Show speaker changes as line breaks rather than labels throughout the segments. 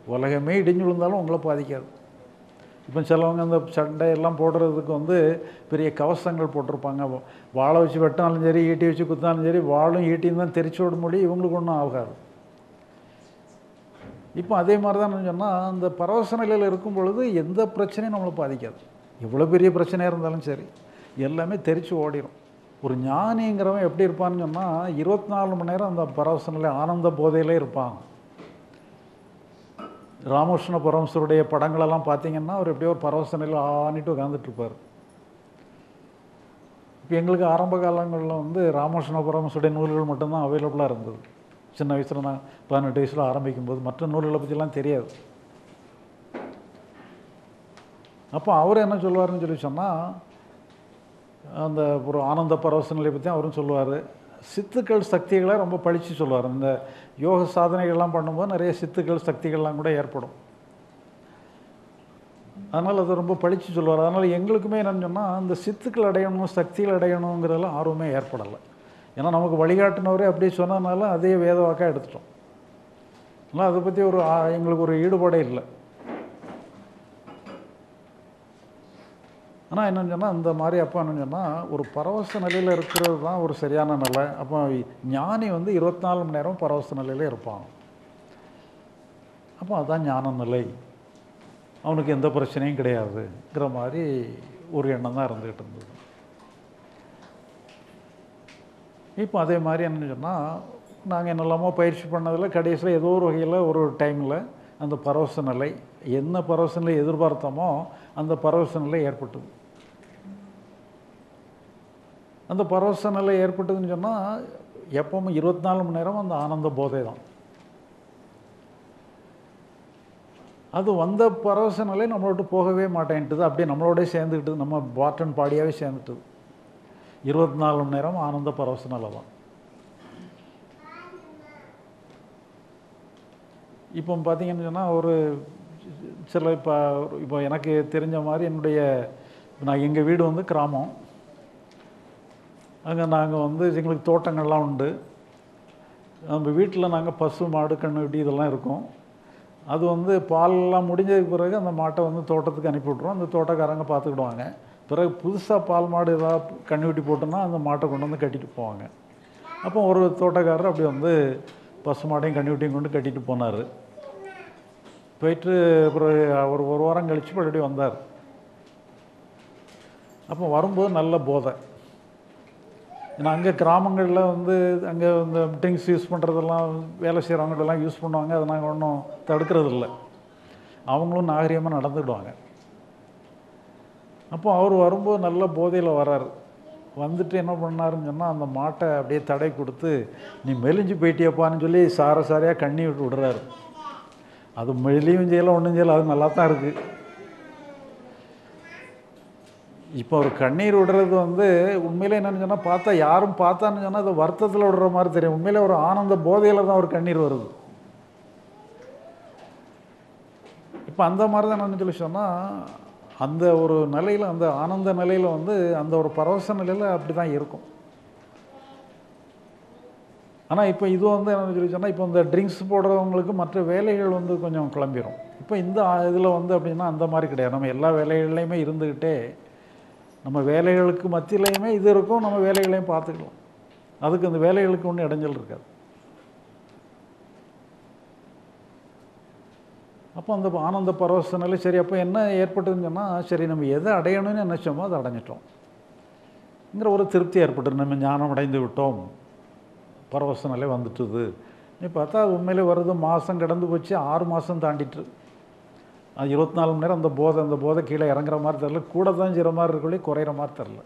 உலகமே இடிஞ்சு விழுந்தாலும் உங்களை பாதிக்காது இப்போ சிலவங்க அந்த சண்டை எல்லாம் போடுறதுக்கு வந்து பெரிய கவசங்கள் போட்டிருப்பாங்க வாழை வச்சு வெட்டினாலும் சரி ஈட்டி வச்சு குத்தினாலும் சரி வாளும் ஈட்டியும் தான் தெரிச்சு விட முடியும் இவங்களுக்கு ஒன்றும் ஆகாது இப்போ அதே மாதிரி தான் சொன்னால் அந்த பரவச நிலையில் இருக்கும் பொழுது எந்த பிரச்சனையும் நம்மளை பாதிக்காது எவ்வளோ பெரிய பிரச்சனையாக இருந்தாலும் சரி எல்லாமே தெரிச்சு ஓடிடும் ஒரு ஞானிங்கிறவன் எப்படி இருப்பான்னு சொன்னால் இருபத்தி நாலு மணி நேரம் அந்த பரவச நிலை ஆனந்த போதையிலே இருப்பான் ராமகிருஷ்ண பரமசருடைய படங்களெல்லாம் பார்த்தீங்கன்னா அவர் எப்படியோ ஒரு பரவச நிலையில் ஆனிட்டு உட்காந்துட்டு இருப்பார் இப்போ எங்களுக்கு ஆரம்ப காலங்களில் வந்து ராமகிருஷ்ண பரமசுடைய நூல்கள் மட்டும்தான் அவைலபிளாக இருந்தது சின்ன வயசில் நான் பதினெட்டு வயசில் ஆரம்பிக்கும்போது மற்ற நூல்களை பற்றிலாம் தெரியாது அப்போ அவர் என்ன சொல்லுவாருன்னு சொல்லி சொன்னால் அந்த ஒரு ஆனந்த பரவச நிலையை பற்றி அவரும் சொல்லுவார் சித்துக்கள் சக்திகளை ரொம்ப பழித்து சொல்லுவார் இந்த யோக சாதனைகள்லாம் பண்ணும்போது நிறைய சித்துக்கள் சக்திகள்லாம் கூட ஏற்படும் அதனால் அதை ரொம்ப பழித்து சொல்லுவார் அதனால் எங்களுக்குமே என்னன்னு சொன்னால் அந்த சித்துக்கள் அடையணும் சக்திகள் அடையணுங்கிறதெல்லாம் ஆர்வமே ஏற்படலை ஏன்னா நமக்கு வழிகாட்டினவரே அப்படியே சொன்னதுனால அதே வேத வாக்காக எடுத்துட்டோம் ஆனால் அதை பற்றி ஒரு ஆ- எங்களுக்கு ஒரு ஈடுபாடே இல்லை ஆனால் என்னன்னு சொன்னால் இந்த மாதிரி அப்போ என்னன்னு சொன்னால் ஒரு பரவச நிலையில் இருக்கிறது தான் ஒரு சரியான நிலை அப்போ ஞானி வந்து இருபத்தி நாலு மணி நேரம் பரவச நிலையில் இருப்பான் அப்போ அதுதான் ஞான நிலை அவனுக்கு எந்த பிரச்சனையும் கிடையாதுங்கிற மாதிரி ஒரு எண்ணம் தான் இருந்துகிட்டு இருந்தது இப்போ அதே மாதிரி என்னன்னு சொன்னால் நாங்கள் என்னெல்லாமோ பயிற்சி பண்ணதில் கடைசியில் ஏதோ ஒரு வகையில் ஒரு டைமில் அந்த பரவச நிலை என்ன பரவச நிலை எதிர்பார்த்தோமோ அந்த பரவச நிலை ஏற்பட்டது அந்த பரவச நிலை ஏற்பட்டதுன்னு சொன்னால் எப்பவும் இருபத்தி நாலு மணி நேரம் அந்த ஆனந்த போதை தான் அது வந்த பரவச நிலை நம்மளை விட்டு போகவே மாட்டேன்ட்டுது அப்படியே நம்மளோடய சேர்ந்துக்கிட்டது நம்ம பாட்டன் பாடியாகவே சேர்ந்துட்டுது இருபத்தி நாலு மணி நேரம் ஆனந்த பரவச நிலை தான் இப்போ பார்த்தீங்கன்னு சொன்னால் ஒரு சில இப்போ இப்போ எனக்கு தெரிஞ்ச மாதிரி என்னுடைய இப்ப நான் எங்கள் வீடு வந்து கிராமம் அங்கே நாங்கள் வந்து எங்களுக்கு தோட்டங்கள்லாம் உண்டு நம்ம வீட்டில் நாங்கள் பசு மாடு கண்ணுக்குட்டி இதெல்லாம் இருக்கும் அது வந்து பாலெல்லாம் முடிஞ்சதுக்கு பிறகு அந்த மாட்டை வந்து தோட்டத்துக்கு அனுப்பி விட்ருவோம் அந்த தோட்டக்காரங்க பார்த்துக்கிடுவாங்க பிறகு புதுசாக பால் மாடு ஏதாவது கண்ணுக்குட்டி போட்டோன்னா அந்த மாட்டை கொண்டு வந்து கட்டிட்டு போவாங்க அப்போ ஒரு தோட்டக்காரர் அப்படி வந்து பசு மாடையும் கண்ணுக்குட்டியும் கொண்டு கட்டிட்டு போனார் போயிட்டு அப்புறம் ஒரு ஒரு வாரம் கழிச்சு மறுபடியும் வந்தார் அப்போ வரும்போது நல்ல போதை ஏன்னா அங்கே கிராமங்களில் வந்து அங்கே இந்த ட்ரிங்க்ஸ் யூஸ் பண்ணுறதெல்லாம் வேலை செய்கிறவங்கள்டெல்லாம் யூஸ் பண்ணுவாங்க அதை நாங்கள் ஒன்றும் தடுக்கிறது இல்லை அவங்களும் நாகரிகமாக நடந்துக்கிடுவாங்க அப்போ அவர் வரும்போது நல்ல போதையில் வரார் வந்துட்டு என்ன பண்ணாருன்னு சொன்னால் அந்த மாட்டை அப்படியே தடை கொடுத்து நீ மெலிஞ்சு போயிட்டியப்பான்னு சொல்லி சார சாரையாக கண்ணி விட்டு விடுறாரு அது மெலியும் செய்யலை ஒன்றும் செய்யலை அது நல்லா தான் இருக்குது இப்போ ஒரு கண்ணீர் விடுறது வந்து உண்மையிலே என்னன்னு சொன்னால் பார்த்தா யாரும் பார்த்தான்னு சொன்னால் அது வருத்தத்தில் விடுற மாதிரி தெரியும் உண்மையிலே ஒரு ஆனந்த போதையில் தான் ஒரு கண்ணீர் வருது இப்போ அந்த மாதிரி தான் என்னன்னு சொல்லி சொன்னால் அந்த ஒரு நிலையில் அந்த ஆனந்த நிலையில் வந்து அந்த ஒரு பரவச நிலையில் அப்படி தான் இருக்கும் ஆனால் இப்போ இது வந்து என்னன்னு சொல்லி சொன்னால் இப்போ இந்த ட்ரிங்க்ஸ் போடுறவங்களுக்கு மற்ற வேலைகள் வந்து கொஞ்சம் கிளம்பிடும் இப்போ இந்த இதில் வந்து அப்படின்னா அந்த மாதிரி கிடையாது நம்ம எல்லா வேலைகள்லையுமே இருந்துக்கிட்டே நம்ம வேலைகளுக்கு மத்தியிலையுமே இது இருக்கும் நம்ம வேலைகளையும் பார்த்துக்கலாம் அதுக்கு அந்த வேலைகளுக்கு ஒன்றும் இடைஞ்சல் இருக்காது அப்போ அந்த ஆனந்த பரவச நிலை சரி அப்போ என்ன ஏற்பட்டதுன்னு சொன்னால் சரி நம்ம எதை அடையணும்னு நினச்சோமோ அதை அடைஞ்சிட்டோம்ங்கிற ஒரு திருப்தி ஏற்பட்டது நம்ம ஞானம் அடைந்து விட்டோம் பரவச நிலை வந்துட்டுது நீ பார்த்தா அது உண்மையிலே வருது மாதம் கடந்து போச்சு ஆறு மாதம் தாண்டிட்டு அது இருபத்தி நாலு மணி நேரம் அந்த போதை அந்த போதை கீழே இறங்குற மாதிரி தெரில கூட தான் செய்கிற மாதிரி இருக்கொள்ளி குறையிற மாதிரி தெரில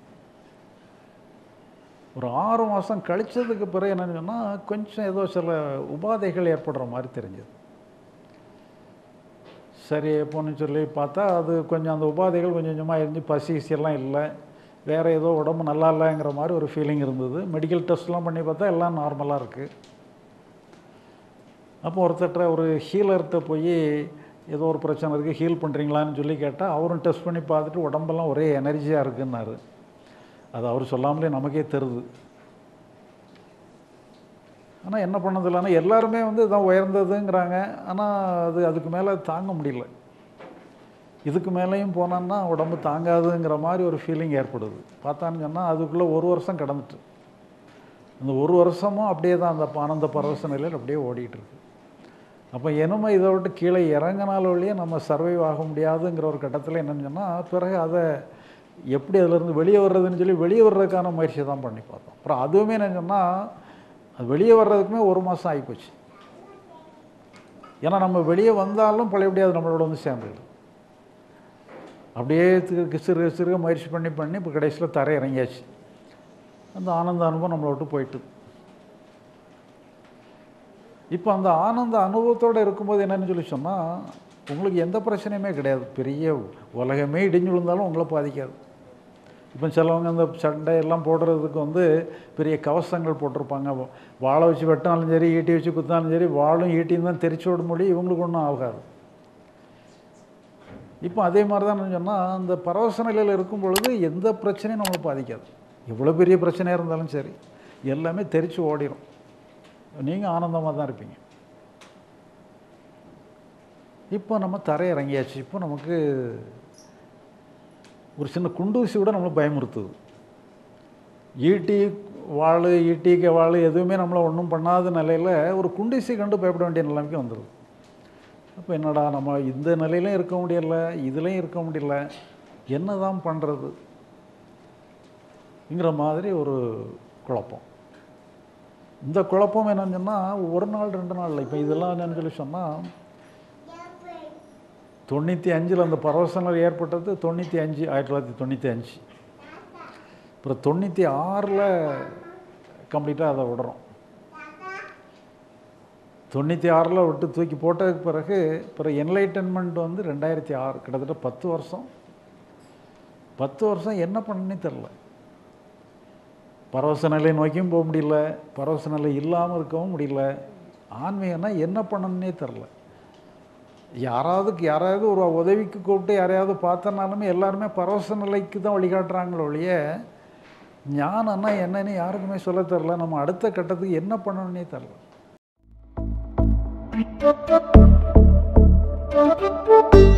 ஒரு ஆறு மாதம் கழிச்சதுக்கு பிறகு என்னன்னு சொன்னால் கொஞ்சம் ஏதோ சில உபாதைகள் ஏற்படுற மாதிரி தெரிஞ்சது சரி எப்போன்னு சொல்லி பார்த்தா அது கொஞ்சம் அந்த உபாதைகள் கொஞ்சம் கொஞ்சமாக இருந்து பசி கிசியெல்லாம் இல்லை வேறு ஏதோ உடம்பு நல்லா இல்லைங்கிற மாதிரி ஒரு ஃபீலிங் இருந்தது மெடிக்கல் டெஸ்ட்லாம் பண்ணி பார்த்தா எல்லாம் நார்மலாக இருக்குது அப்போ ஒருத்தர்கிட்ட ஒரு ஹீலர்கிட்ட போய் ஏதோ ஒரு பிரச்சனை இருக்குது ஹீல் பண்ணுறீங்களான்னு சொல்லி கேட்டால் அவரும் டெஸ்ட் பண்ணி பார்த்துட்டு உடம்பெல்லாம் ஒரே எனர்ஜியாக இருக்குன்னாரு அது அவர் சொல்லாமலே நமக்கே தெரியுது ஆனால் என்ன பண்ணதில்லைன்னா எல்லாருமே வந்து இதான் உயர்ந்ததுங்கிறாங்க ஆனால் அது அதுக்கு மேலே தாங்க முடியல இதுக்கு மேலேயும் போனோன்னா உடம்பு தாங்காதுங்கிற மாதிரி ஒரு ஃபீலிங் ஏற்படுது பார்த்தான்னு சொன்னால் அதுக்குள்ளே ஒரு வருஷம் கடந்துட்டு அந்த ஒரு வருஷமும் அப்படியே தான் அந்த ஆனந்த பரவச நிலையில் அப்படியே ஓடிட்டு இருக்கு அப்போ என்னமோ இதை விட்டு கீழே இறங்கினால வழியே நம்ம சர்வைவ் ஆக முடியாதுங்கிற ஒரு கட்டத்தில் என்னன்னு சொன்னால் பிறகு அதை எப்படி அதிலேருந்து வெளியே வர்றதுன்னு சொல்லி வெளியே வர்றதுக்கான முயற்சியை தான் பண்ணி பார்த்தோம் அப்புறம் அதுவுமே என்ன சொன்னால் அது வெளியே வர்றதுக்குமே ஒரு மாதம் ஆகிப்போச்சு ஏன்னா நம்ம வெளியே வந்தாலும் பழையபடி அது நம்மளோட வந்து சேர்ந்துடுது அப்படியே திரு சிறுக சிறுக முயற்சி பண்ணி பண்ணி இப்போ கடைசியில் தரை இறங்கியாச்சு அந்த ஆனந்த அனுபவம் நம்மளை விட்டு போயிட்டு இப்போ அந்த ஆனந்த அனுபவத்தோடு இருக்கும்போது என்னன்னு சொல்லி சொன்னால் உங்களுக்கு எந்த பிரச்சனையுமே கிடையாது பெரிய உலகமே இடிஞ்சு விழுந்தாலும் உங்களை பாதிக்காது இப்போ சிலவங்க அந்த சண்டை எல்லாம் போடுறதுக்கு வந்து பெரிய கவசங்கள் போட்டிருப்பாங்க வாழை வச்சு வெட்டினாலும் சரி ஈட்டி வச்சு குத்தினாலும் சரி வாழும் ஈட்டியும் தான் தெரிச்சு விட முடியும் இவங்களுக்கு ஒன்றும் ஆகாது இப்போ அதே மாதிரி தான் சொன்னால் அந்த பரவச நிலையில் இருக்கும் பொழுது எந்த பிரச்சனையும் நம்மளை பாதிக்காது எவ்வளோ பெரிய பிரச்சனையாக இருந்தாலும் சரி எல்லாமே தெரிச்சு ஓடிடும் நீங்கள் ஆனந்தமாக தான் இருப்பீங்க இப்போ நம்ம தரை இறங்கியாச்சு இப்போ நமக்கு ஒரு சின்ன குண்டூசி கூட நம்மளை பயமுறுத்துது ஈட்டி வாள் ஈட்டிக்க வாள் எதுவுமே நம்மளை ஒன்றும் பண்ணாத நிலையில் ஒரு குண்டூசி கண்டு பயப்பட வேண்டிய நிலைமைக்கு வந்துடுது அப்போ என்னடா நம்ம இந்த நிலையிலையும் இருக்க முடியல இதுலேயும் இருக்க முடியல என்ன தான் பண்ணுறது ங்கிற மாதிரி ஒரு குழப்பம் இந்த குழப்பம் என்னன்னு சொன்னால் ஒரு நாள் ரெண்டு நாள் இப்போ இதெல்லாம் என்னன்னு சொல்லி சொன்னால் தொண்ணூற்றி அஞ்சில் அந்த பரவசங்கள் ஏற்பட்டது தொண்ணூற்றி அஞ்சு ஆயிரத்தி தொள்ளாயிரத்தி தொண்ணூற்றி அஞ்சு அப்புறம் தொண்ணூற்றி ஆறில் கம்ப்ளீட்டாக அதை விடுறோம் தொண்ணூற்றி ஆறில் விட்டு தூக்கி போட்டதுக்கு பிறகு பிறகு என்லைட்டன்மெண்ட் வந்து ரெண்டாயிரத்தி ஆறு கிட்டத்தட்ட பத்து வருஷம் பத்து வருஷம் என்ன பண்ணனே தெரில பரவச நிலை நோக்கியும் போக முடியல பரவச நிலை இல்லாமல் இருக்கவும் முடியல ஆன்மீகம்னா என்ன பண்ணணுன்னே தெரில யாராவது யாராவது ஒரு உதவிக்கு கூப்பிட்டு யாரையாவது பார்த்தனாலுமே எல்லாருமே பரவச நிலைக்கு தான் வழிகாட்டுறாங்களோ ஒழிய ஞானம்னா என்னன்னு யாருக்குமே சொல்ல தெரில நம்ம அடுத்த கட்டத்துக்கு என்ன பண்ணணுன்னே தெரில
Thank you.